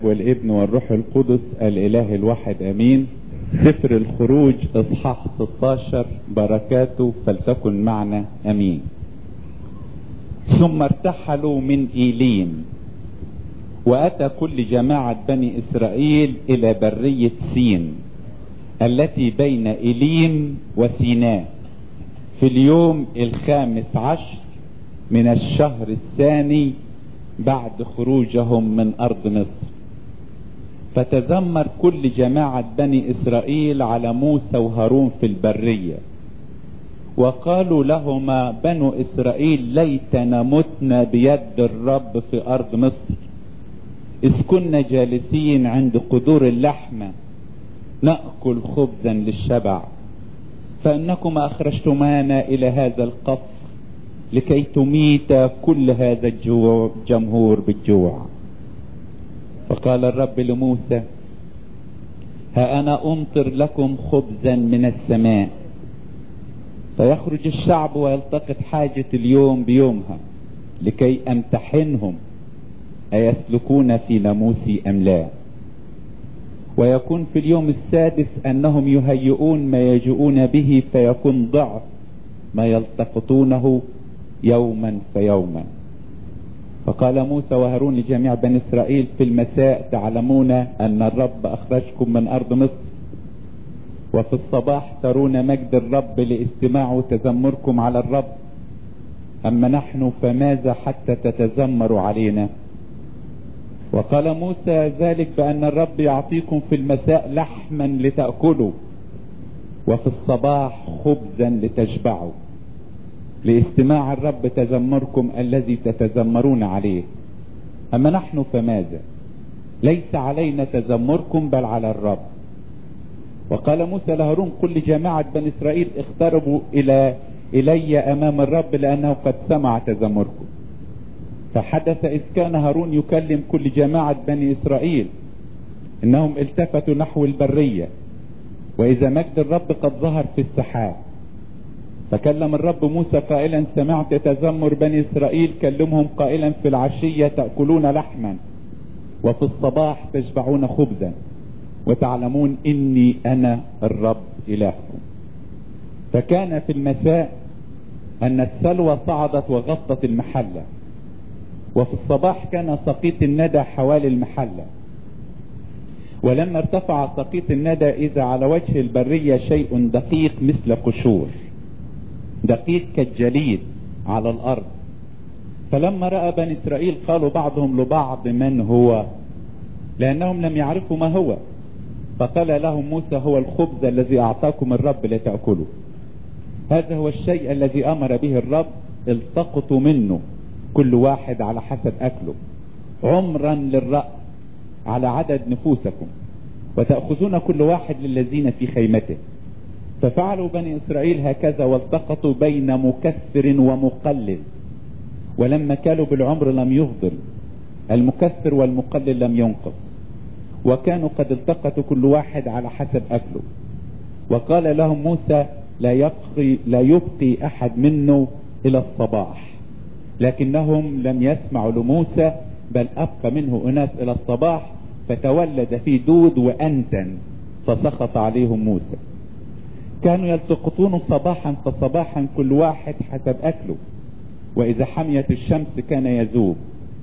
والابن والروح القدس الاله الواحد امين سفر الخروج اصحاح 16 بركاته فلتكن معنا امين ثم ارتحلوا من ايليم واتى كل جماعة بني اسرائيل الى برية سين التي بين ايليم وسيناء في اليوم الخامس عشر من الشهر الثاني بعد خروجهم من ارض مصر فتذمر كل جماعة بني اسرائيل على موسى وهارون في البرية وقالوا لهما بنو اسرائيل ليتنا متنا بيد الرب في ارض مصر اذ كنا جالسين عند قدور اللحمة نأكل خبزا للشبع فانكما اخرجتمانا الى هذا القصر لكي تميت كل هذا الجوع جمهور بالجوع فقال الرب لموسى ها انا امطر لكم خبزا من السماء فيخرج الشعب ويلتقط حاجة اليوم بيومها لكي امتحنهم ايسلكون في ناموسي ام لا ويكون في اليوم السادس انهم يهيئون ما يجوؤون به فيكون ضعف ما يلتقطونه يوما فيوما فقال موسى وهارون لجميع بني اسرائيل في المساء تعلمون ان الرب اخرجكم من ارض مصر وفي الصباح ترون مجد الرب لاستماع تذمركم على الرب اما نحن فماذا حتى تتذمروا علينا وقال موسى ذلك بان الرب يعطيكم في المساء لحما لتاكلوا وفي الصباح خبزا لتشبعوا لاستماع الرب تذمركم الذي تتذمرون عليه اما نحن فماذا ليس علينا تذمركم بل على الرب وقال موسى لهارون كل جماعة بني اسرائيل اقتربوا الى الي امام الرب لانه قد سمع تذمركم فحدث اذ كان هارون يكلم كل جماعة بني اسرائيل انهم التفتوا نحو البرية واذا مجد الرب قد ظهر في السحاب فكلم الرب موسى قائلا سمعت تذمر بني اسرائيل كلمهم قائلا في العشية تأكلون لحما وفي الصباح تشبعون خبزا وتعلمون اني انا الرب الهكم فكان في المساء ان السلوى صعدت وغطت المحلة وفي الصباح كان سقيط الندى حوالي المحلة ولما ارتفع سقيط الندى اذا على وجه البرية شيء دقيق مثل قشور دقيق كالجليد على الارض فلما راى بني اسرائيل قالوا بعضهم لبعض من هو لانهم لم يعرفوا ما هو فقال لهم موسى هو الخبز الذي اعطاكم الرب لتاكلوا هذا هو الشيء الذي امر به الرب التقطوا منه كل واحد على حسب اكله عمرا للراس على عدد نفوسكم وتاخذون كل واحد للذين في خيمته ففعلوا بني اسرائيل هكذا والتقطوا بين مكثر ومقلل ولما كانوا بالعمر لم يفضل المكثر والمقلل لم ينقص وكانوا قد التقطوا كل واحد على حسب اكله وقال لهم موسى لا يبقي لا يبقي احد منه الى الصباح لكنهم لم يسمعوا لموسى بل ابقى منه اناس الى الصباح فتولد في دود وانتن فسخط عليهم موسى كانوا يلتقطون صباحا فصباحا كل واحد حسب اكله واذا حميت الشمس كان يذوب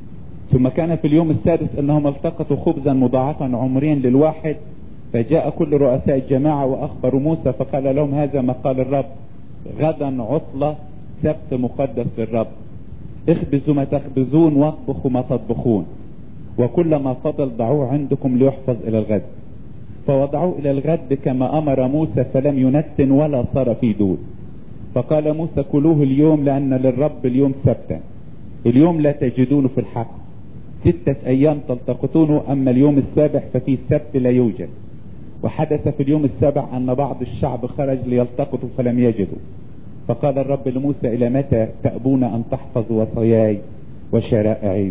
ثم كان في اليوم السادس انهم التقطوا خبزا مضاعفا عمريا للواحد فجاء كل رؤساء الجماعة واخبروا موسى فقال لهم هذا ما قال الرب غدا عطلة سبت مقدس للرب اخبزوا ما تخبزون واطبخوا ما تطبخون وكل ما فضل ضعوه عندكم ليحفظ الى الغد فوضعوه الى الغد كما امر موسى فلم ينتن ولا صار في دود فقال موسى كلوه اليوم لان للرب اليوم سبتا اليوم لا تجدونه في الحق ستة ايام تلتقطونه اما اليوم السابع ففي السبت لا يوجد وحدث في اليوم السابع ان بعض الشعب خرج ليلتقطوا فلم يجدوا فقال الرب لموسى الى متى تأبون ان تحفظوا وصاياي وشرائعي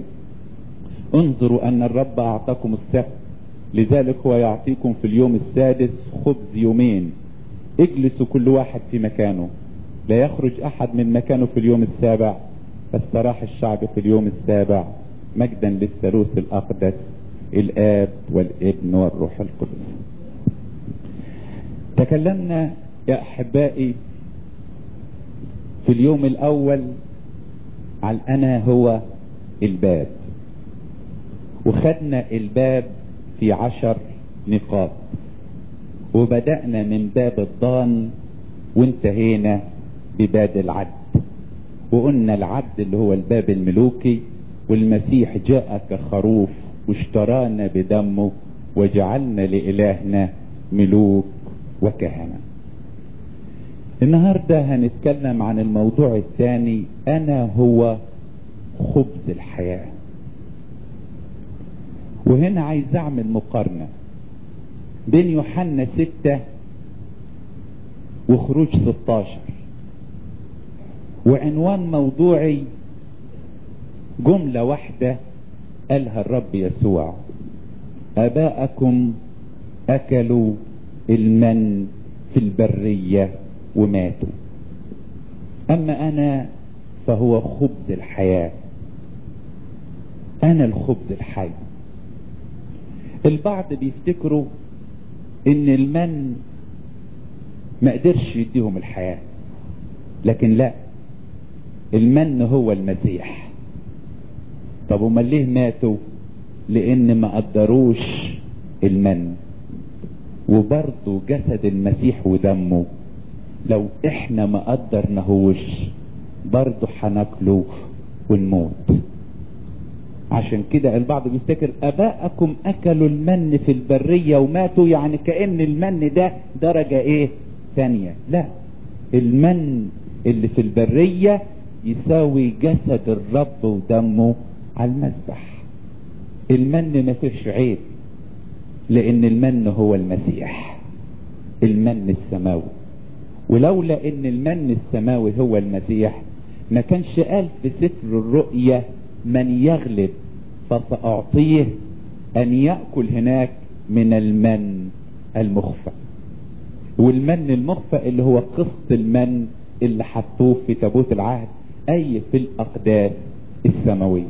انظروا ان الرب اعطاكم السبت لذلك هو يعطيكم في اليوم السادس خبز يومين اجلسوا كل واحد في مكانه لا يخرج احد من مكانه في اليوم السابع فاستراح الشعب في اليوم السابع مجدا للثالوث الاقدس الآب والابن والروح القدس تكلمنا يا أحبائي في اليوم الأول عن أنا هو الباب وخدنا الباب في عشر نقاط وبدأنا من باب الضان وانتهينا بباب العد وقلنا العد اللي هو الباب الملوكي والمسيح جاء كخروف واشترانا بدمه وجعلنا لإلهنا ملوك وكهنة النهاردة هنتكلم عن الموضوع الثاني أنا هو خبز الحياة وهنا عايز أعمل مقارنة بين يوحنا ستة وخروج 16 وعنوان موضوعي جملة واحدة قالها الرب يسوع أباءكم أكلوا المن في البرية وماتوا أما أنا فهو خبز الحياة أنا الخبز الحي البعض بيفتكروا إن المن ما قدرش يديهم الحياة لكن لا المن هو المسيح طب وما ليه ماتوا لان ما قدروش المن وبرضه جسد المسيح ودمه لو احنا ما قدرناهوش برضه هناكله ونموت عشان كده البعض بيفتكر اباءكم اكلوا المن في البرية وماتوا يعني كأن المن ده درجة ايه ثانية لا المن اللي في البرية يساوي جسد الرب ودمه على المذبح المن ما فيش عيب لان المن هو المسيح المن السماوي ولولا ان المن السماوي هو المسيح ما كانش قال في سفر الرؤيا من يغلب فسأعطيه ان يأكل هناك من المن المخفى والمن المخفى اللي هو قسط المن اللي حطوه في تابوت العهد اي في الاقداس السماوية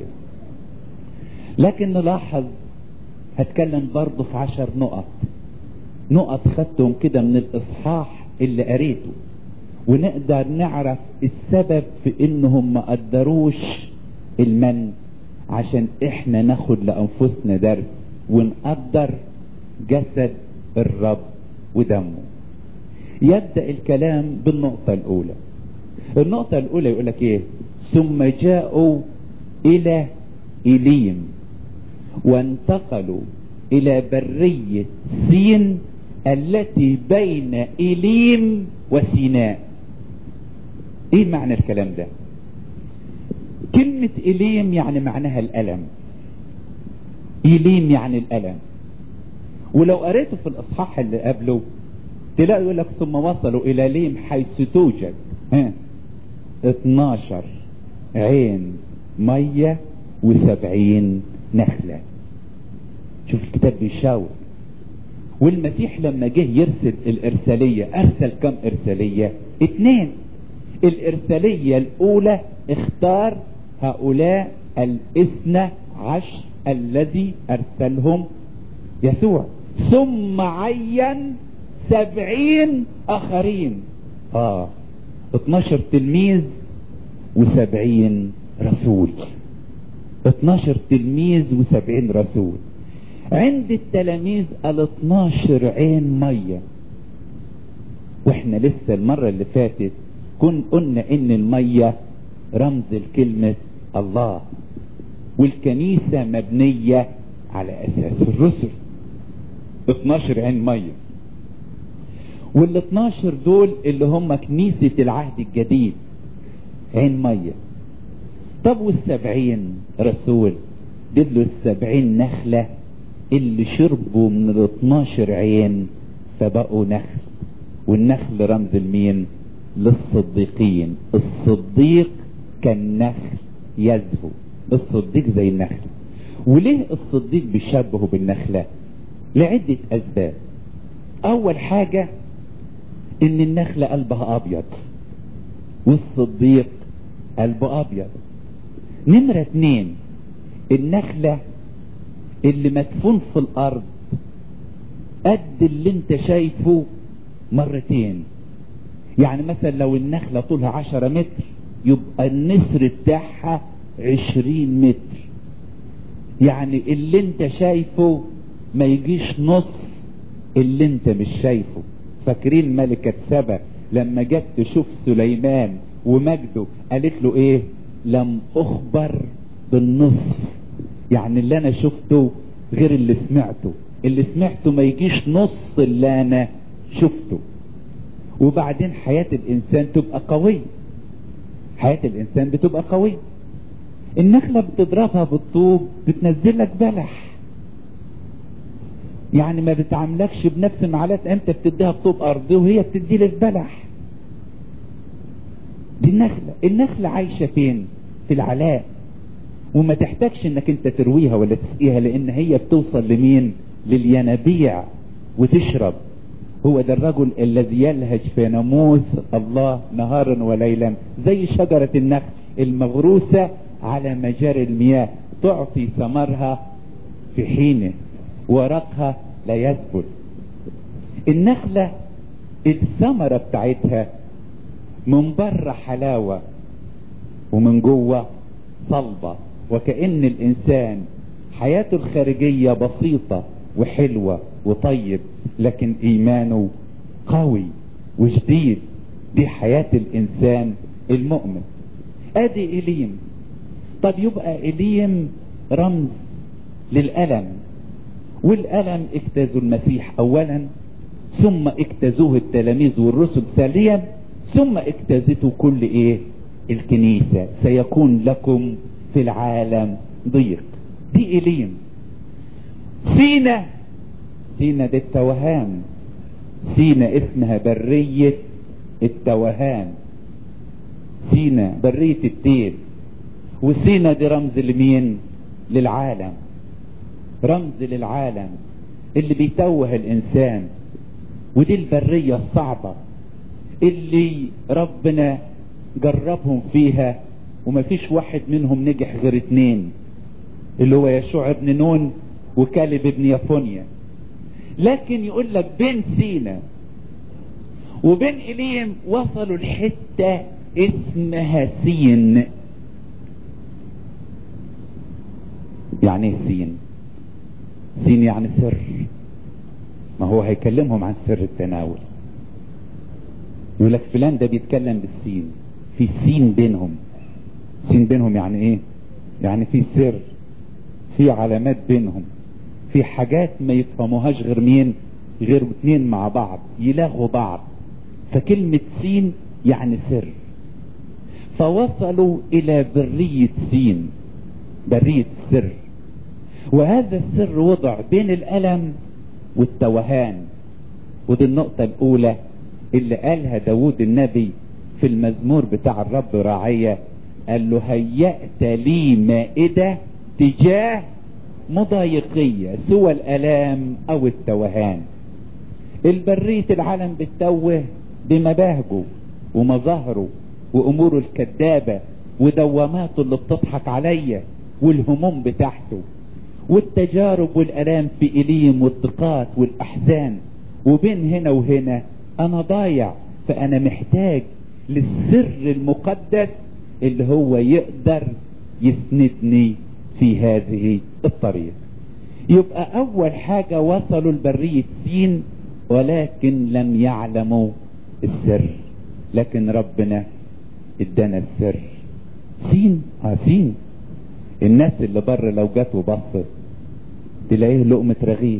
لكن نلاحظ هتكلم برضه في عشر نقط نقط خدتهم كده من الاصحاح اللي قريته ونقدر نعرف السبب في انهم ما قدروش المن عشان احنا ناخد لانفسنا درس ونقدر جسد الرب ودمه يبدأ الكلام بالنقطة الاولى النقطة الاولى يقولك ايه ثم جاءوا الى إليم وانتقلوا إلى برية سين التي بين إليم وسيناء إيه معنى الكلام ده كلمة إليم يعني معناها الألم إليم يعني الألم ولو قريته في الإصحاح اللي قبله تلاقي يقول لك ثم وصلوا إلى ليم حيث توجد ها 12 عين ميه وسبعين نخلة شوف الكتاب بيشاور والمسيح لما جه يرسل الارسالية ارسل كم ارسالية اتنين الارسالية الاولى اختار هؤلاء الاثنى عشر الذي ارسلهم يسوع ثم عين سبعين اخرين اه 12 تلميذ وسبعين رسول 12 تلميذ و70 رسول عند التلاميذ ال 12 عين ميه واحنا لسه المرة اللي فاتت كن قلنا ان المية رمز الكلمة الله والكنيسة مبنية على اساس الرسل 12 عين مية وال 12 دول اللي هم كنيسة العهد الجديد عين ميه طب والسبعين رسول دول السبعين نخلة اللي شربوا من الاثناشر عين فبقوا نخل والنخل رمز المين للصديقين الصديق كالنخل يزهو الصديق زي النخل وليه الصديق بيشبهه بالنخلة لعدة اسباب اول حاجة ان النخلة قلبها ابيض والصديق قلبه ابيض نمرة اتنين النخلة اللي مدفون في الارض قد اللي انت شايفه مرتين يعني مثلا لو النخلة طولها عشرة متر يبقى النسر بتاعها عشرين متر يعني اللي انت شايفه ما يجيش نص اللي انت مش شايفه فاكرين ملكة سبا لما جت تشوف سليمان ومجده قالت له ايه لم اخبر بالنصف يعني اللي انا شفته غير اللي سمعته اللي سمعته ما يجيش نص اللي انا شفته وبعدين حياة الانسان تبقى قوية حياة الانسان بتبقى قوية النخلة بتضربها بالطوب بتنزل لك بلح يعني ما بتعاملكش بنفس معلات انت بتديها بطوب ارضي وهي بتدي لك بلح دي النخلة النخلة عايشة فين في العلاء وما تحتاجش انك انت ترويها ولا تسقيها لان هي بتوصل لمين للينابيع وتشرب هو ده الرجل الذي يلهج في ناموس الله نهارا وليلا زي شجرة النخل المغروسة على مجاري المياه تعطي ثمرها في حينه ورقها لا يثبت النخلة الثمرة بتاعتها من بره حلاوة ومن جوه صلبة وكأن الإنسان حياته الخارجية بسيطة وحلوة وطيب لكن إيمانه قوي وجديد دي حياة الإنسان المؤمن أدي إليم طب يبقى إليم رمز للألم والألم اجتازوا المسيح أولا ثم اجتازوه التلاميذ والرسل ثانيا ثم اجتازته كل ايه الكنيسة سيكون لكم في العالم ضيق دي إليم سينا سينا دي التوهان سينا اسمها برية التوهان سينا برية التيل وسينا دي رمز لمين للعالم رمز للعالم اللي بيتوه الانسان ودي البرية الصعبة اللي ربنا جربهم فيها ومفيش واحد منهم نجح غير اتنين اللي هو يشوع ابن نون وكالب ابن يفونيا لكن يقول لك بين سينا وبين إليم وصلوا الحتة اسمها سين يعني ايه سين سين يعني سر ما هو هيكلمهم عن سر التناول يقول لك فلان ده بيتكلم بالسين في سين بينهم سين بينهم يعني ايه يعني في سر في علامات بينهم في حاجات ما يفهموهاش غير مين غير اتنين مع بعض يلاغوا بعض فكلمة سين يعني سر فوصلوا الى برية سين برية سر وهذا السر وضع بين الألم والتوهان ودي النقطة الأولى اللي قالها داود النبي في المزمور بتاع الرب راعية قال له هيأت لي مائدة تجاه مضايقية سوى الألام أو التوهان البرية العالم بتتوه بمباهجه ومظاهره وأموره الكذابة ودواماته اللي بتضحك عليا والهموم بتاعته والتجارب والالام في اليم والضيقات والاحزان وبين هنا وهنا انا ضايع فانا محتاج للسر المقدس اللي هو يقدر يسندني في هذه الطريق يبقى اول حاجة وصلوا البرية سين ولكن لم يعلموا السر لكن ربنا ادانا السر سين اه سين الناس اللي بره لو جت وبصت تلاقيه لقمة رغيف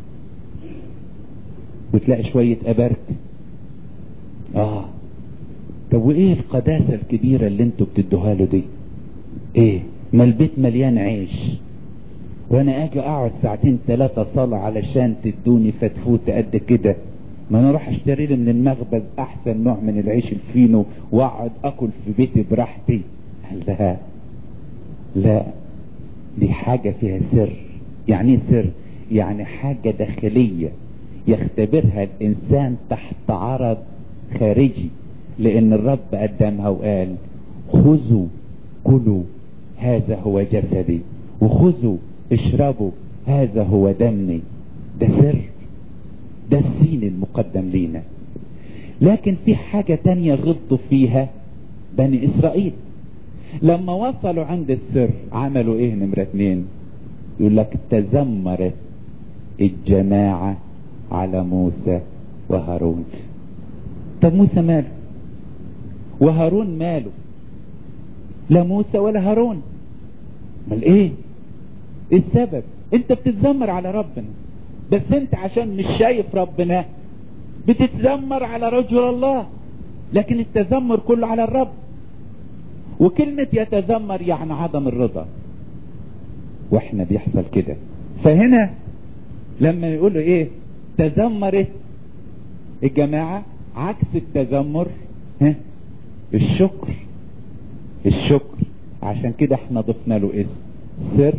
وتلاقي شوية أبرك اه طب وايه القداسة الكبيرة اللي انتوا بتدوها له دي ايه ما البيت مليان عيش وانا اجي اقعد ساعتين ثلاثة صلاة علشان تدوني فتفوت قد كده ما انا اروح اشتري لي من المخبز احسن نوع من العيش الفينو واقعد اكل في بيتي براحتي لا لا دي حاجة فيها سر يعني ايه سر يعني حاجة داخلية يختبرها الانسان تحت عرض خارجي لان الرب قدمها وقال خذوا كلوا هذا هو جسدي وخذوا اشربوا هذا هو دمي ده سر ده السين المقدم لينا لكن في حاجة تانية غلطوا فيها بني اسرائيل لما وصلوا عند السر عملوا ايه نمرة اتنين يقول لك تذمرت الجماعة على موسى وهارون طب موسى ماله وهارون ماله لا موسى ولا هارون امال ايه ايه السبب انت بتتذمر على ربنا بس انت عشان مش شايف ربنا بتتذمر على رجل الله لكن التذمر كله على الرب وكلمة يتذمر يعني عدم الرضا واحنا بيحصل كده فهنا لما يقولوا ايه تذمرت الجماعة عكس التذمر ها الشكر الشكر عشان كده احنا ضفنا له اسم سر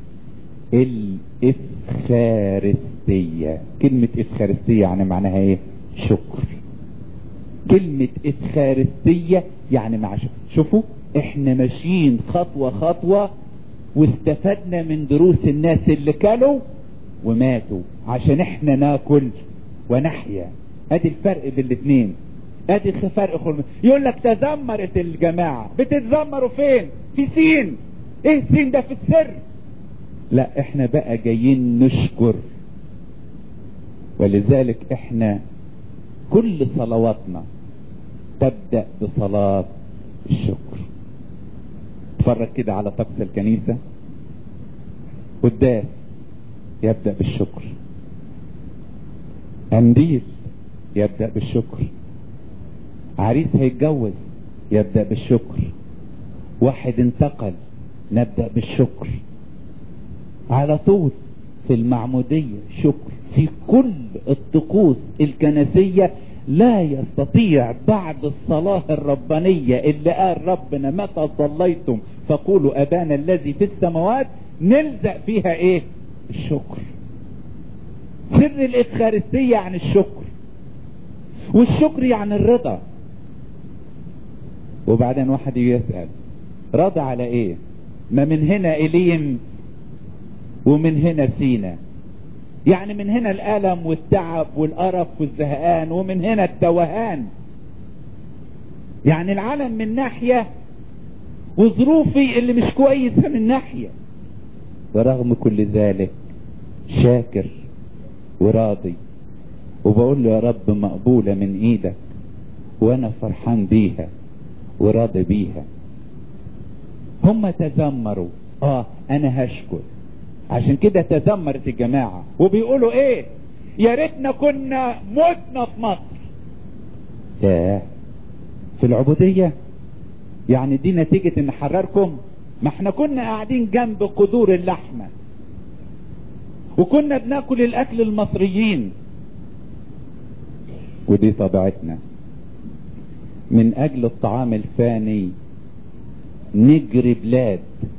الافخارستية كلمة افخارستية يعني معناها ايه شكر كلمة افخارستية يعني مع شكر شوفوا احنا ماشيين خطوة خطوة واستفدنا من دروس الناس اللي كلوا وماتوا عشان احنا ناكل ونحيا ادي الفرق بين الاثنين ادي فرق خلم يقول لك تذمرت الجماعة بتتذمروا فين في سين ايه سين ده في السر لا احنا بقى جايين نشكر ولذلك احنا كل صلواتنا تبدأ بصلاة الشكر اتفرج كده على طقس الكنيسة قداس يبدأ بالشكر قنديل يبدأ بالشكر عريس هيتجوز يبدأ بالشكر واحد انتقل نبدأ بالشكر على طول في المعمودية شكر في كل الطقوس الكنسية لا يستطيع بعد الصلاة الربانية اللي قال ربنا متى صليتم فقولوا أبانا الذي في السماوات نلزق فيها ايه الشكر سر الإفخارستية عن الشكر والشكر يعني الرضا وبعدين واحد يسأل رضى على ايه ما من هنا إليم ومن هنا سينا يعني من هنا الألم والتعب والقرف والزهقان ومن هنا التوهان يعني العالم من ناحية وظروفي اللي مش كويسة من ناحية ورغم كل ذلك شاكر وراضي وبقول له يا رب مقبولة من ايدك وانا فرحان بيها وراضي بيها هم تذمروا اه انا هشكر عشان كده تذمرت الجماعة وبيقولوا ايه يا ريتنا كنا متنا في مصر ياه في العبودية يعني دي نتيجة ان حرركم ما احنا كنا قاعدين جنب قدور اللحمة وكنا بناكل الاكل المصريين ودي طبيعتنا من اجل الطعام الفاني نجري بلاد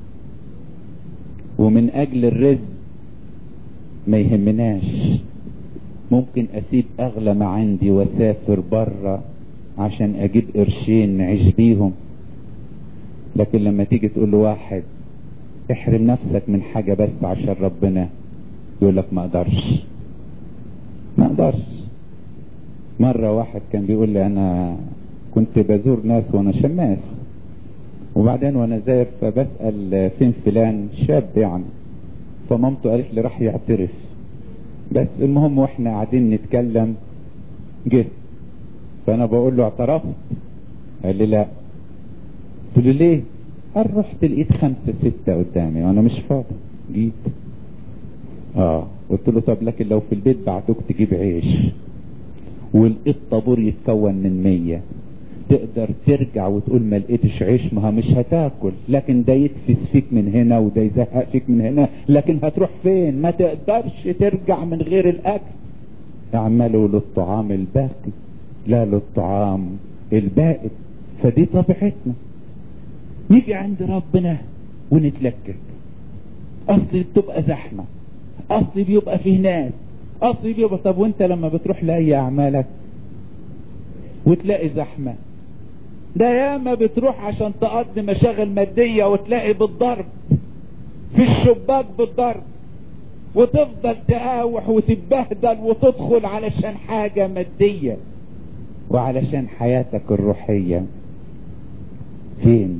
ومن اجل الرزق ما يهمناش ممكن اسيب اغلى ما عندي واسافر بره عشان اجيب قرشين نعيش بيهم لكن لما تيجي تقول لواحد احرم نفسك من حاجة بس عشان ربنا يقول لك ما اقدرش ما اقدرش مرة واحد كان بيقول لي انا كنت بزور ناس وانا شماس وبعدين وانا زاير فبسأل فين فلان شاب يعني فمامته قالت لي راح يعترف بس المهم واحنا قاعدين نتكلم جه فانا بقول له اعترفت قال لي لا قلت له ليه قال رحت لقيت خمسة ستة قدامي وانا مش فاضي جيت اه قلت له طب لكن لو في البيت بعتوك تجيب عيش ولقيت طابور يتكون من مية تقدر ترجع وتقول ما لقيتش عيش ما مش هتاكل لكن ده يتفس فيك من هنا وده يزهق فيك من هنا لكن هتروح فين ما تقدرش ترجع من غير الاكل اعملوا للطعام الباقي لا للطعام البائد فدي طبيعتنا نيجي عند ربنا ونتلكك اصل بتبقى زحمه اصل بيبقى فيه ناس اصل بيبقى طب وانت لما بتروح لاي اعمالك وتلاقي زحمه ده ياما بتروح عشان تقضي مشاغل مادية وتلاقي بالضرب في الشباك بالضرب وتفضل تقاوح وتتبهدل وتدخل علشان حاجة مادية وعلشان حياتك الروحية فين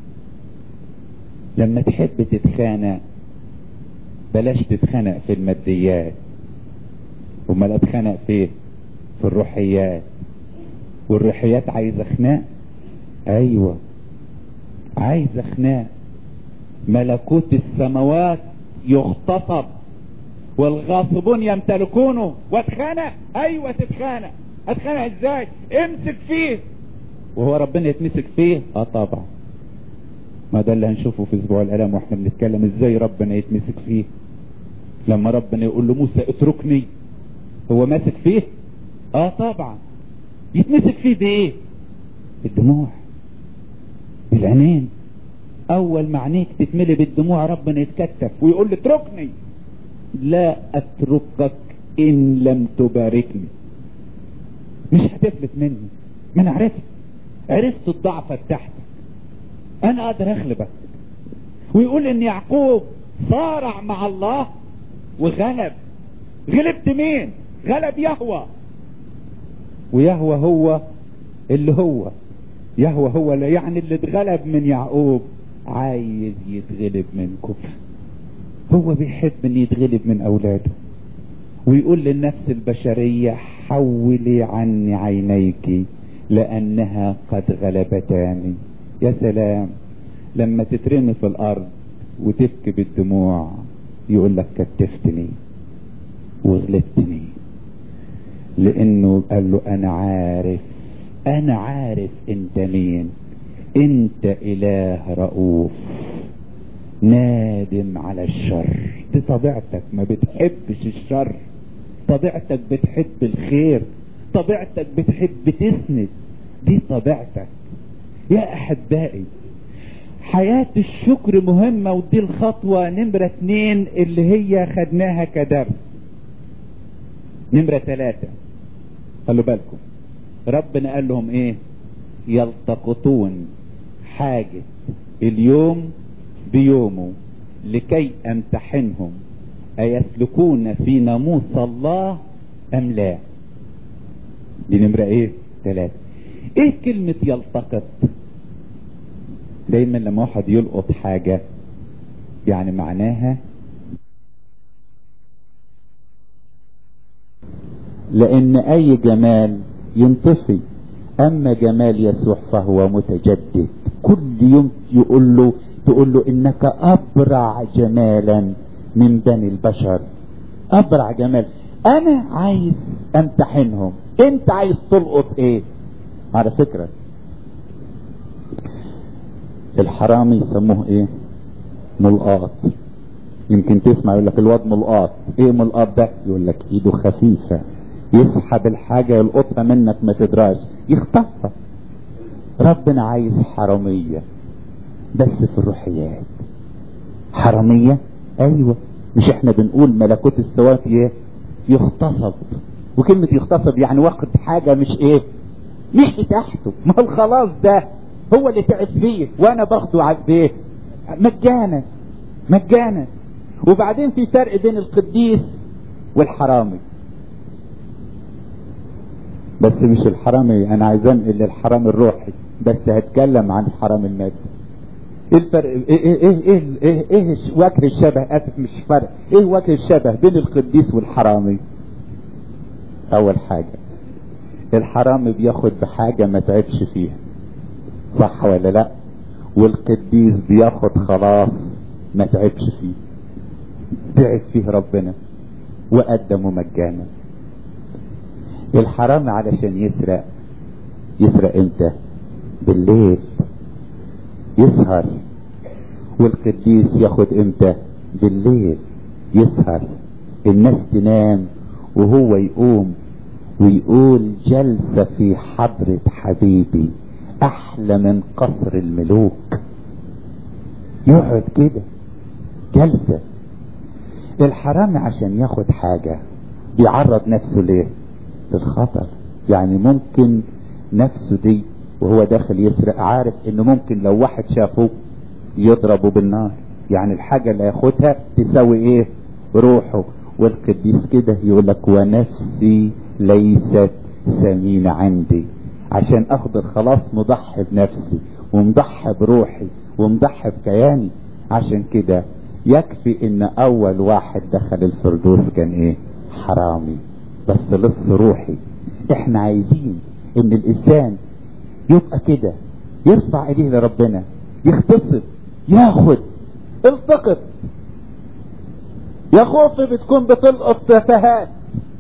لما تحب تتخانق بلاش تتخانق في الماديات امال اتخانق فين في الروحيات والروحيات عايزه خناق ايوه عايزه خناق ملكوت السماوات يغتصب والغاصبون يمتلكونه واتخانق ايوه تتخانق اتخانق ازاي امسك فيه وهو ربنا يتمسك فيه اه طبعا ما ده اللي هنشوفه في اسبوع الالم واحنا بنتكلم ازاي ربنا يتمسك فيه لما ربنا يقول له موسى اتركني هو ماسك فيه اه طبعا يتمسك فيه بايه بالدموع بالعينين اول ما عينيك تتملي بالدموع ربنا يتكتف ويقول لي اتركني لا اتركك ان لم تباركني مش هتفلت مني ما انا عرفت عرفت الضعفة بتاعتك انا اقدر اغلبك ويقول ان يعقوب صارع مع الله وغلب غلبت مين غلب يهوى ويهوى هو اللي هو يهوى هو اللي يعني اللي اتغلب من يعقوب عايز يتغلب منكم هو بيحب ان يتغلب من اولاده ويقول للنفس البشرية حولي عني عينيك لانها قد غلبتاني يا سلام لما تترمي في الارض وتبكي بالدموع يقول لك كتفتني وغلبتني لانه قال له انا عارف انا عارف انت مين انت اله رؤوف نادم على الشر دي طبيعتك ما بتحبش الشر طبيعتك بتحب الخير طبيعتك بتحب تسند دي طبيعتك يا احبائي حياة الشكر مهمة ودي الخطوة نمرة اتنين اللي هي خدناها كدرس نمرة ثلاثة خلوا بالكم ربنا قال لهم ايه يلتقطون حاجة اليوم بيومه لكي امتحنهم ايسلكون في ناموس الله ام لا دي نمرة ايه ثلاثة ايه كلمة يلتقط دايما لما واحد يلقط حاجة يعني معناها لان اي جمال ينطفي اما جمال يسوع فهو متجدد كل يوم يقول له تقول له انك ابرع جمالا من بني البشر ابرع جمال انا عايز امتحنهم انت عايز تلقط ايه على فكرة الحرامي يسموه ايه ملقاط يمكن تسمع يقول لك الواد ملقاط ايه ملقاط ده يقول لك ايده خفيفة يسحب الحاجة يلقطها منك ما تدراش يخطفها ربنا عايز حرامية بس في الروحيات حرامية ايوه مش احنا بنقول ملكوت السوات ايه يغتصب وكلمة يغتصب يعني واخد حاجة مش ايه مش تحته ما هو الخلاص ده هو اللي تعب فيه وانا باخده على ايه مجانا مجانا وبعدين في فرق بين القديس والحرامي بس مش الحرامي انا عايز انقل للحرام الروحي بس هتكلم عن الحرام المادي ايه الفرق ايه ايه ايه ايه, إيه, إيه وجه الشبه اسف مش فرق ايه وجه الشبه بين القديس والحرامي اول حاجة الحرامي بياخد بحاجة ما تعبش فيها صح ولا لا والقديس بياخد خلاص ما تعبش فيه تعب فيه ربنا وقدمه مجانا الحرام علشان يسرق يسرق امتى بالليل يسهر والقديس ياخد امتى بالليل يسهر الناس تنام وهو يقوم ويقول جلسة في حضرة حبيبي احلى من قصر الملوك يقعد كده جلسة الحرامي عشان ياخد حاجة بيعرض نفسه ليه للخطر يعني ممكن نفسه دي وهو داخل يسرق عارف انه ممكن لو واحد شافه يضربه بالنار يعني الحاجة اللي ياخدها تساوي ايه روحه والقديس كده يقول لك ونفسي ليست ثمينة عندي عشان اخد الخلاص مضحي بنفسي ومضحي بروحي ومضحي بكياني عشان كده يكفي ان اول واحد دخل الفردوس كان ايه حرامي بس لص روحي احنا عايزين ان الانسان يبقى كده يرفع ايديه لربنا يغتصب ياخد التقط يا خوفي بتكون بتلقط تفاهات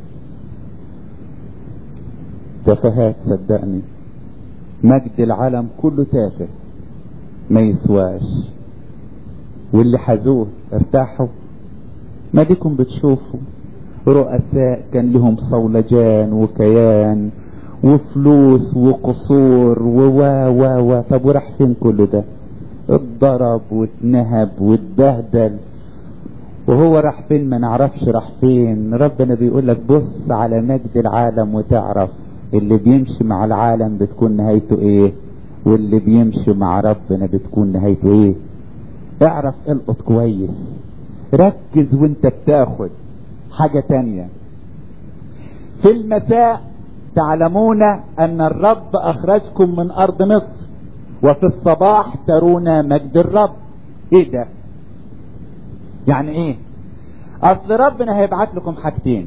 تفاهات صدقني مجد العالم كله تافه ما يسواش واللي حزوه ارتاحوا ما ديكم بتشوفوا رؤساء كان لهم صولجان وكيان وفلوس وقصور ووا وا وا طب وراح فين كل ده اتضرب واتنهب واتبهدل وهو راح فين ما نعرفش راح فين ربنا بيقول لك بص على مجد العالم وتعرف اللي بيمشي مع العالم بتكون نهايته ايه واللي بيمشي مع ربنا بتكون نهايته ايه اعرف القط كويس ركز وانت بتاخد حاجة تانية في المساء تعلمون ان الرب اخرجكم من ارض مصر وفي الصباح ترون مجد الرب ايه ده يعني ايه اصل ربنا هيبعت لكم حاجتين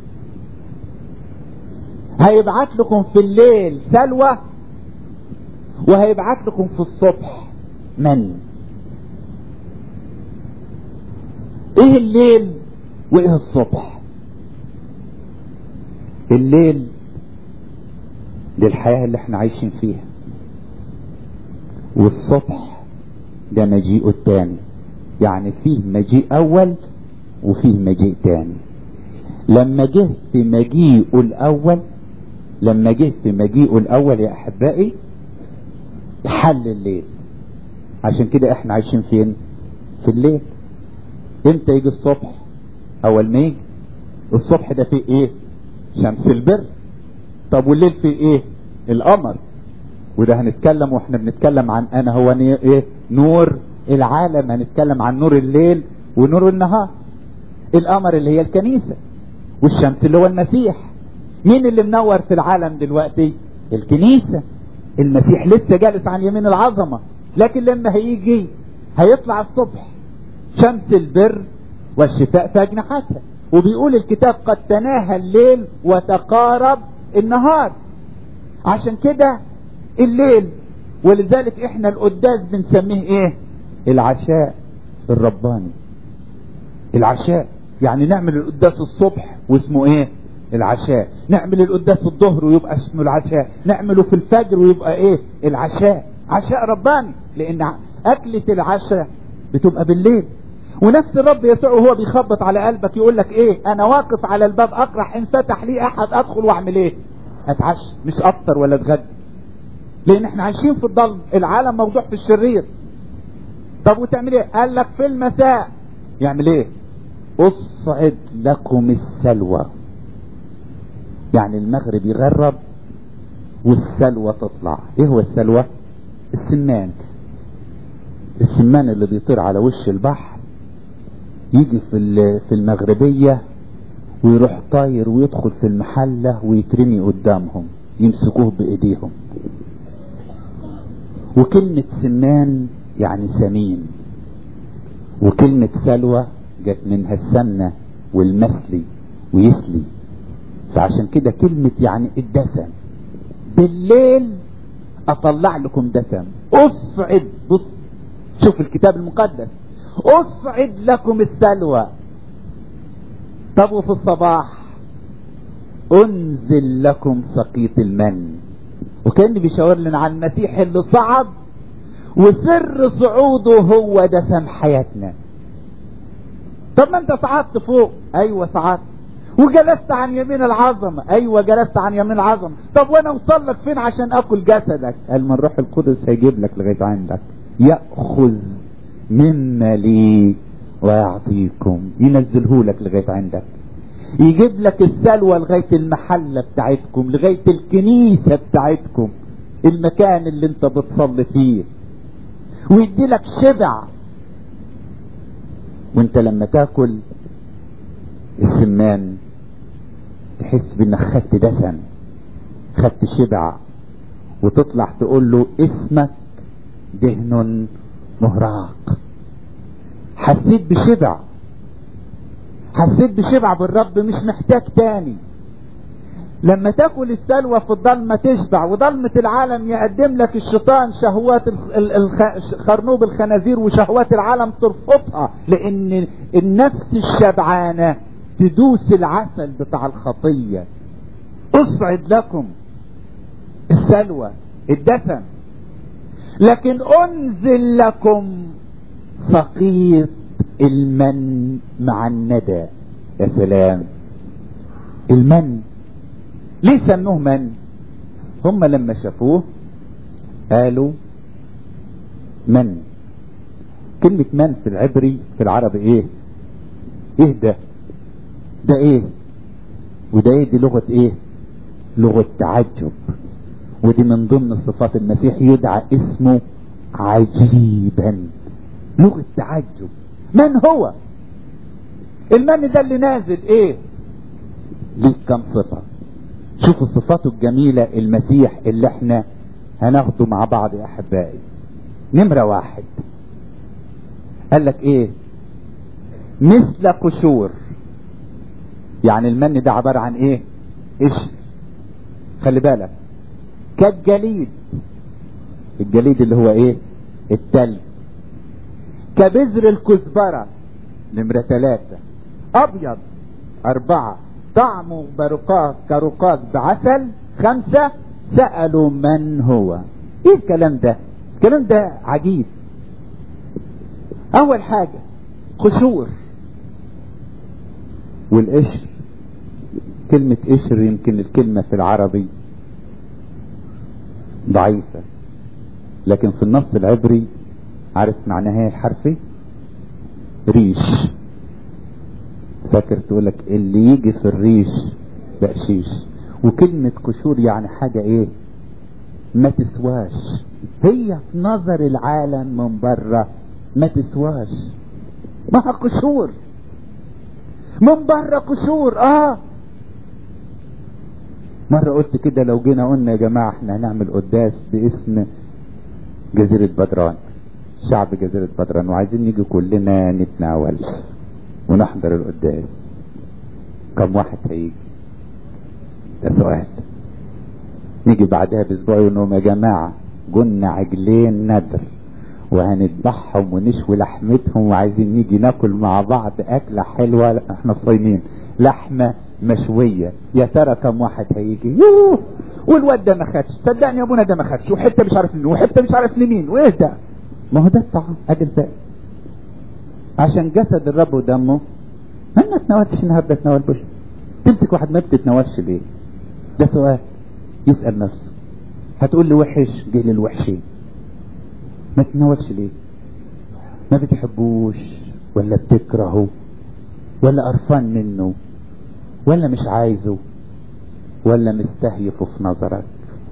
هيبعت لكم في الليل سلوى وهيبعت لكم في الصبح من ايه الليل وايه الصبح الليل للحياة اللي احنا عايشين فيها والصبح ده مجيئه التاني يعني فيه مجيء اول وفيه مجيء تاني لما جه في مجيئه الاول لما جه في مجيئه الاول يا احبائي حل الليل عشان كده احنا عايشين فين في الليل امتى يجي الصبح اول ما يجي الصبح ده فيه ايه شمس البر طب والليل فيه ايه القمر وده هنتكلم واحنا بنتكلم عن انا هو ايه نور العالم هنتكلم عن نور الليل ونور النهار القمر اللي هي الكنيسة والشمس اللي هو المسيح مين اللي منور في العالم دلوقتي الكنيسة المسيح لسه جالس عن يمين العظمة لكن لما هيجي هيطلع الصبح شمس البر والشفاء في أجنحتها وبيقول الكتاب قد تناهى الليل وتقارب النهار عشان كده الليل ولذلك احنا القداس بنسميه ايه العشاء الرباني العشاء يعني نعمل القداس الصبح واسمه ايه العشاء نعمل القداس الظهر ويبقى اسمه العشاء نعمله في الفجر ويبقى ايه العشاء عشاء رباني لان اكلة العشاء بتبقى بالليل ونفس الرب يسوع وهو بيخبط على قلبك يقول لك ايه انا واقف على الباب اقرح ان فتح لي احد ادخل واعمل ايه اتعشى مش افطر ولا اتغدى لان احنا عايشين في الضلم العالم موضوع في الشرير طب وتعمل ايه قال لك في المساء يعمل ايه اصعد لكم السلوى يعني المغرب يغرب والسلوى تطلع ايه هو السلوى السمان السمان اللي بيطير على وش البحر يجي في في المغربية ويروح طاير ويدخل في المحلة ويترمي قدامهم يمسكوه بايديهم وكلمة سمان يعني سمين وكلمة سلوى جت منها السمنة والمسلي ويسلي فعشان كده كلمة يعني الدسم بالليل اطلع لكم دسم اصعد بص شوف الكتاب المقدس اصعد لكم السلوى طب وفي الصباح انزل لكم سقيط المن وكان بيشاور لنا عن المسيح اللي صعد وسر صعوده هو دسم حياتنا طب ما انت صعدت فوق ايوه صعدت وجلست عن يمين العظمة ايوه جلست عن يمين العظمة طب وانا اوصل لك فين عشان اكل جسدك قال من روح القدس هيجيب لك لغاية عندك يأخذ مما لي ويعطيكم ينزله لك لغاية عندك يجيب لك السلوى لغاية المحلة بتاعتكم لغاية الكنيسة بتاعتكم المكان اللي انت بتصلي فيه ويدي لك شبع وانت لما تاكل السمان تحس بانك خدت دسم خدت شبع وتطلع تقول له اسمك دهن مهراق حسيت بشبع حسيت بشبع بالرب مش محتاج تاني لما تاكل السلوى في الضلمة تشبع وضلمة العالم يقدم لك الشيطان شهوات خرنوب الخنازير وشهوات العالم ترفضها لان النفس الشبعانة تدوس العسل بتاع الخطية اصعد لكم السلوى الدسم لكن انزل لكم سقيط المن مع الندى يا سلام المن ليه سموه من هم لما شافوه قالوا من كلمة من في العبري في العربي ايه ايه ده ده ايه وده ايه دي لغة ايه لغة تعجب ودي من ضمن صفات المسيح يدعى اسمه عجيبا لغة تعجب من هو المن ده اللي نازل ايه ليه كم صفة شوفوا صفاته الجميلة المسيح اللي احنا هناخده مع بعض يا احبائي نمرة واحد قال لك ايه مثل قشور يعني المن ده عبارة عن ايه قشر خلي بالك كالجليد الجليد اللي هو ايه التلج كبذر الكزبرة نمرة ثلاثة ابيض اربعة طعمه برقاق كرقاق بعسل خمسة سألوا من هو ايه الكلام ده الكلام ده عجيب اول حاجة قشور والقشر كلمة قشر يمكن الكلمة في العربي ضعيفة لكن في النص العبري عارف معناها ايه الحرفي ريش فاكر تقول لك اللي يجي في الريش بقشيش وكلمة قشور يعني حاجة ايه ما تسواش هي في نظر العالم من بره ما تسواش ما قشور من بره قشور اه مرة قلت كده لو جينا قلنا يا جماعة احنا هنعمل قداس باسم جزيرة بدران شعب جزيرة بدران وعايزين نيجي كلنا نتناول ونحضر القداس كم واحد هيجي ده سؤال نيجي بعدها باسبوع يقول يا جماعة جن عجلين ندر وهنذبحهم ونشوي لحمتهم وعايزين نيجي ناكل مع بعض اكلة حلوة احنا صايمين لحمة مشوية يا ترى كم واحد هيجي يوه والواد ده ما خدش صدقني يا ابونا ده ما خدش وحته مش عارف مين وحته مش عارف لمين وايه ده ما هو ده الطعام ادي الباقي عشان جسد الرب ودمه ما تناولتش النهارده تناولبوش تمسك واحد ما بتتناولش ليه ده سؤال يسأل نفسه هتقول لي وحش جه للوحشين ما تتناولش ليه ما بتحبوش ولا بتكرهه ولا قرفان منه ولا مش عايزه ولا مستهيفه في نظرك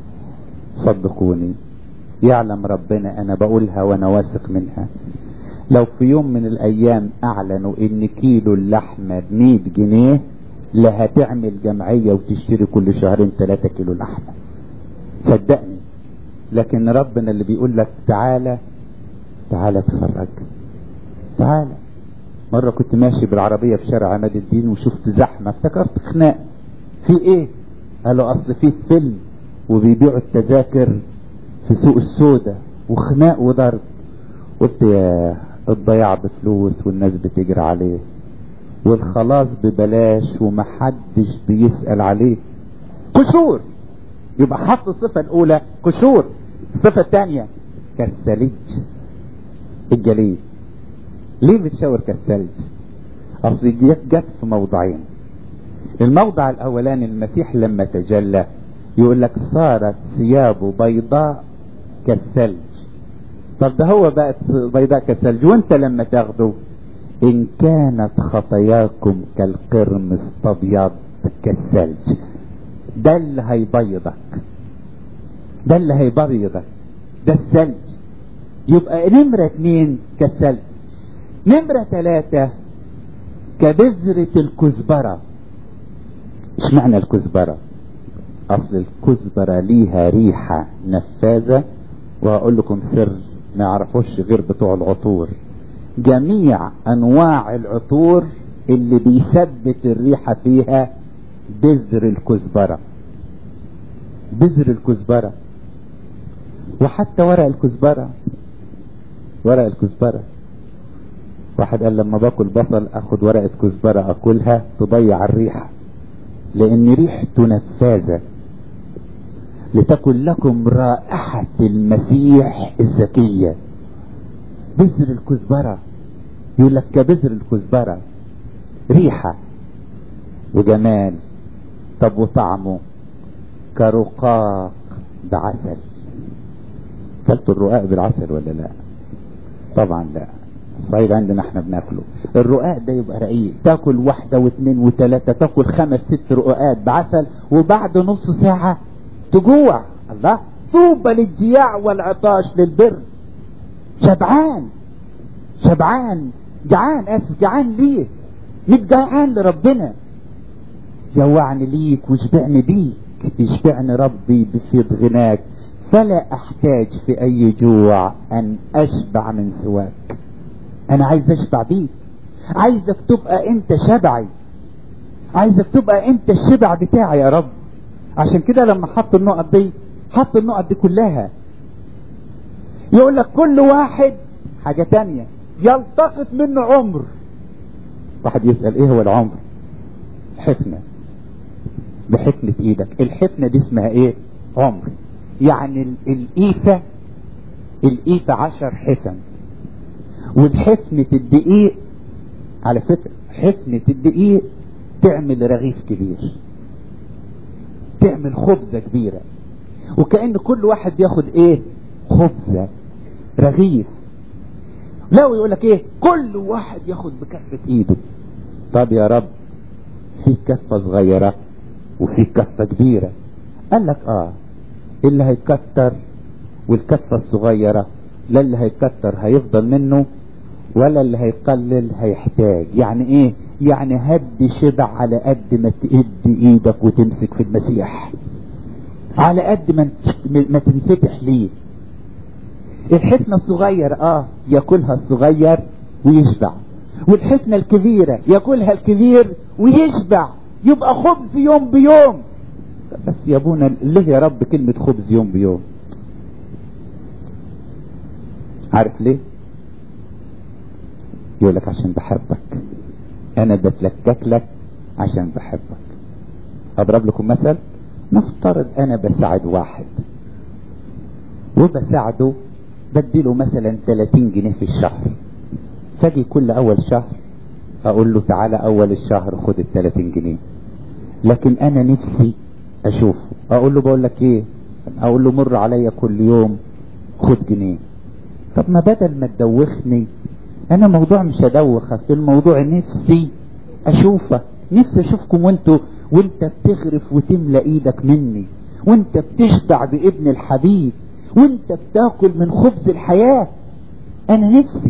صدقوني يعلم ربنا انا بقولها وانا واثق منها لو في يوم من الايام اعلنوا ان كيلو اللحمة بمية جنيه لا هتعمل جمعية وتشتري كل شهرين ثلاثة كيلو لحمة صدقني لكن ربنا اللي بيقول لك تعالى تعالى اتفرج تعالى مرة كنت ماشي بالعربية في شارع عماد الدين وشفت زحمة افتكرت خناق في ايه قالوا اصل في فيلم وبيبيعوا التذاكر في سوق السودة وخناق وضرب قلت يا الضياع بفلوس والناس بتجري عليه والخلاص ببلاش ومحدش بيسأل عليه قشور يبقى حط الصفة الأولى قشور الصفة الثانية كالثلج الجليد ليه بتشاور كالثلج أصل جت جت في موضعين الموضع الأولاني المسيح لما تجلى يقول لك صارت ثيابه بيضاء كالثلج طب ده هو بقت بيضاء كالثلج وانت لما تاخده ان كانت خطاياكم كالقرمز تبيض كالثلج ده اللي هيبيضك ده اللي هيبيضك ده الثلج يبقى نمرة اتنين كالثلج نمرة ثلاثة كبذرة الكزبرة ايش معنى الكزبرة اصل الكزبرة ليها ريحة نفاذة وهقول لكم سر ما يعرفوش غير بتوع العطور جميع انواع العطور اللي بيثبت الريحة فيها بذر الكزبرة بذر الكزبرة وحتى ورق الكزبرة ورق الكزبرة واحد قال لما باكل بصل اخد ورقة كزبرة اكلها تضيع الريحة لان ريحته نفاذة لتكن لكم رائحة المسيح الزكية بذر الكزبرة يقول لك كبذر الكزبرة ريحة وجمال طب وطعمه كرقاق بعسل كلتوا الرقاق بالعسل ولا لا طبعا لا الصعيد عندنا احنا بناكله الرقاق ده يبقى رقيق تاكل واحدة واثنين وثلاثة تاكل خمس ست رقاقات بعسل وبعد نص ساعة تجوع الله طوبى للجياع والعطاش للبر شبعان شبعان جعان اسف جعان ليه مش جعان لربنا جوعني ليك واشبعني بيك اشبعني ربي بفيض غناك فلا احتاج في اي جوع ان اشبع من سواك انا عايز اشبع بيك عايزك تبقى انت شبعي عايزك تبقى انت الشبع بتاعي يا رب عشان كده لما حط النقط دي حط النقط دي كلها يقول لك كل واحد حاجة تانية يلتقط منه عمر واحد يسأل ايه هو العمر حفنة بحفنة ايدك الحفنة دي اسمها ايه عمر يعني القيفة القيفة عشر حفن والحفنة الدقيق على فكرة حفنة الدقيق تعمل رغيف كبير تعمل خبزة كبيرة وكأن كل واحد بياخد ايه خبزة رغيف لو يقول لك ايه كل واحد ياخد بكفة ايده طب يا رب في كفة صغيرة وفي كفة كبيرة قال لك اه اللي هيكتر والكفة الصغيرة لا اللي هيكتر هيفضل منه ولا اللي هيقلل هيحتاج يعني ايه يعني هد شبع على قد ما تقد ايدك وتمسك في المسيح على قد ما ما تنفتح ليه الحفنة الصغير اه ياكلها الصغير ويشبع والحفنة الكبيرة ياكلها الكبير ويشبع يبقى خبز يوم بيوم بس يا ابونا ليه يا رب كلمة خبز يوم بيوم عارف ليه يقول لك عشان بحبك انا بتلكك لك عشان بحبك اضرب لكم مثل نفترض انا بساعد واحد وبساعده بديله مثلا 30 جنيه في الشهر فاجي كل اول شهر اقول له تعالى اول الشهر خد ال 30 جنيه لكن انا نفسي اشوفه اقول له بقول لك ايه اقول له مر عليا كل يوم خد جنيه طب ما بدل ما تدوخني انا موضوع مش هدوخك في الموضوع نفسي اشوفك نفسي اشوفكم وانتوا وانت بتغرف وتملى ايدك مني وانت بتشبع بابن الحبيب وانت بتاكل من خبز الحياة انا نفسي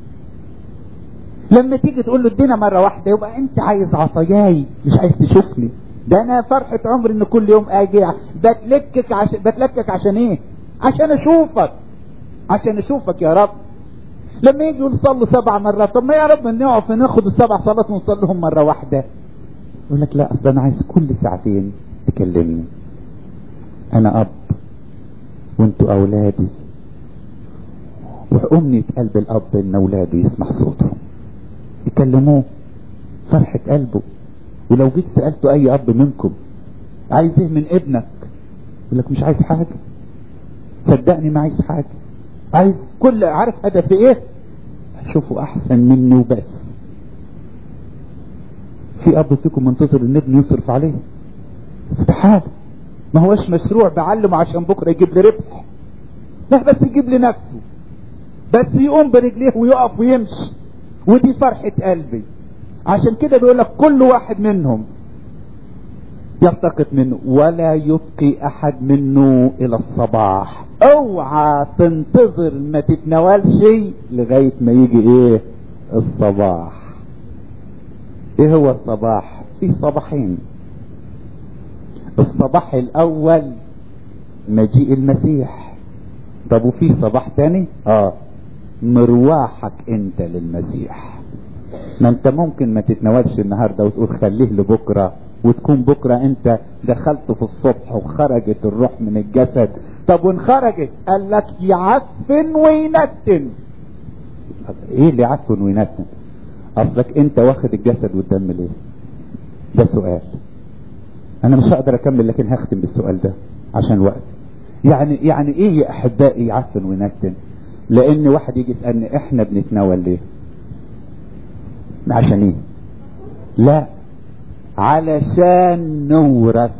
لما تيجي تقول له ادينا مرة واحدة يبقى انت عايز عطاياي مش عايز تشوفني ده انا فرحة عمري ان كل يوم اجي بتلكك عشان بتلكك عشان ايه عشان اشوفك عشان اشوفك يا رب لما يجي يقول صلوا سبع مرات طب ما يا رب نقف ناخد السبع صلاه ونصليهم مره واحده يقول لك لا اصل انا عايز كل ساعتين تكلمني انا اب وانتوا اولادي وامنية قلب الاب ان اولاده يسمع صوتهم يكلموه فرحة قلبه ولو جيت سألته اي اب منكم عايز ايه من ابنك يقول لك مش عايز حاجة صدقني ما عايز حاجة عايز كل عارف هدفي ايه اشوفه احسن منه بس في اب فيكم منتظر ان ابنه يصرف عليه استحاله ما هوش مشروع بعلمه عشان بكره يجيب لي ربح لا بس يجيب لي نفسه بس يقوم برجليه ويقف ويمشي ودي فرحة قلبي عشان كده بيقول لك كل واحد منهم يلتقط منه ولا يبقي احد منه الى الصباح اوعى تنتظر ما تتناولش لغاية ما يجي ايه الصباح ايه هو الصباح في صباحين الصباح الاول مجيء المسيح طب وفي صباح تاني اه مرواحك انت للمسيح ما انت ممكن ما تتناولش النهارده وتقول خليه لبكره وتكون بكره انت دخلت في الصبح وخرجت الروح من الجسد طب وان خرجت قال لك يعفن وينتن ايه اللي يعفن وينتن اصلك انت واخد الجسد والدم ليه ده سؤال انا مش هقدر اكمل لكن هختم بالسؤال ده عشان الوقت يعني يعني ايه يا احبائي يعفن وينتن لان واحد يجي يسالني احنا بنتناول ليه عشان ايه لا علشان نورث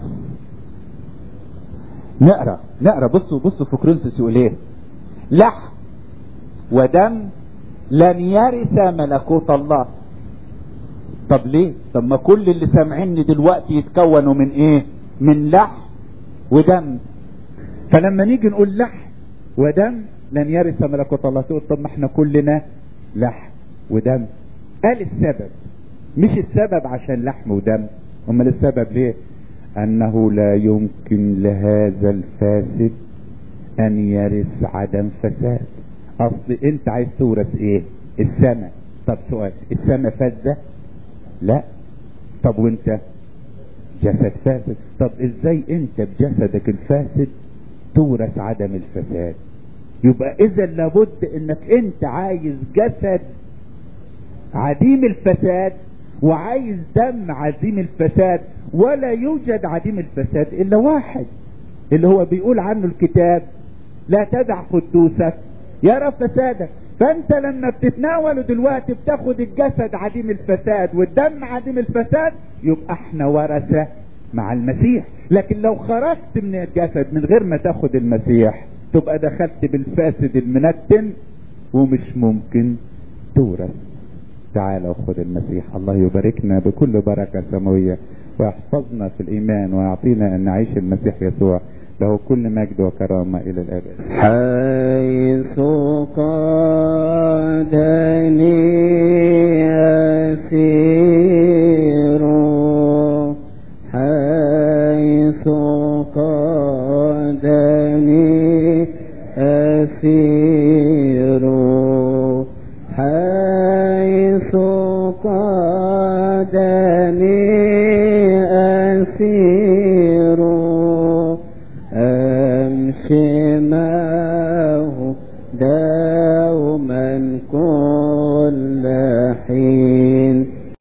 نقرا نقرا بصوا بصوا في كرونسوس يقول ايه لحم ودم لن يرث ملكوت الله طب ليه طب ما كل اللي سامعيني دلوقتي يتكونوا من ايه من لحم ودم فلما نيجي نقول لحم ودم لن يرث ملكوت الله تقول طب ما احنا كلنا لحم ودم قال السبب مش السبب عشان لحم ودم امال السبب ليه انه لا يمكن لهذا الفاسد ان يرث عدم فساد اصل انت عايز تورث ايه السماء طب سؤال السماء فاسده لا طب وانت جسد فاسد طب ازاي انت بجسدك الفاسد تورث عدم الفساد يبقى اذا لابد انك انت عايز جسد عديم الفساد وعايز دم عديم الفساد ولا يوجد عديم الفساد الا واحد اللي هو بيقول عنه الكتاب لا تدع قدوسك يرى فسادك فانت لما بتتناول دلوقتي بتاخد الجسد عديم الفساد والدم عديم الفساد يبقى احنا ورثة مع المسيح لكن لو خرجت من الجسد من غير ما تاخد المسيح تبقى دخلت بالفاسد المنتن ومش ممكن تورث تعالى وخذ المسيح الله يباركنا بكل بركة سماوية ويحفظنا في الإيمان ويعطينا أن نعيش المسيح يسوع له كل مجد وكرامة إلى الأبد حيث قادني أسير